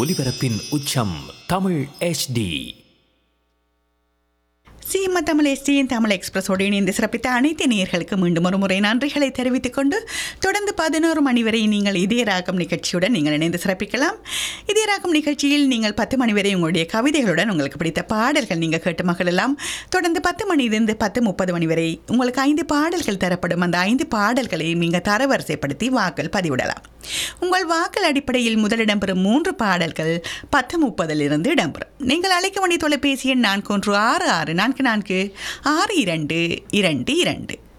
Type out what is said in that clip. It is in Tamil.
ஒலிபரப்பின் உச்சம் தமிழ் HD சீம தமிழ் எஸ்டியின் தமிழ் எக்ஸ்பிரஸோடு இணைந்து சிறப்பித்த அனைத்து நேயர்களுக்கு மீண்டும் ஒரு முறை நன்றிகளை தெரிவித்துக் கொண்டு தொடர்ந்து பதினோரு மணி வரை நீங்கள் இதய ராகம் நிகழ்ச்சியுடன் நீங்கள் இணைந்து சிறப்பிக்கலாம் இதய ராகம் நிகழ்ச்சியில் நீங்கள் பத்து மணி வரை உங்களுடைய கவிதைகளுடன் உங்களுக்கு பிடித்த பாடல்கள் நீங்கள் கேட்டு மகளெல்லாம் தொடர்ந்து பத்து மணியிலிருந்து பத்து முப்பது மணி வரை உங்களுக்கு ஐந்து பாடல்கள் தரப்படும் அந்த ஐந்து பாடல்களை நீங்கள் தரவரிசைப்படுத்தி வாக்கள் பதிவிடலாம் உங்கள் வாக்கள் அடிப்படையில் முதலிடம் பெறும் மூன்று பாடல்கள் பத்து முப்பதிலிருந்து இடம்பெறும் நீங்கள் அழைக்க வேண்டிய தொலைபேசி எண் நான்கு ஒன்று ஆறு ஆறு நான்கு நான்கு ஆறு இரண்டு இரண்டு இரண்டு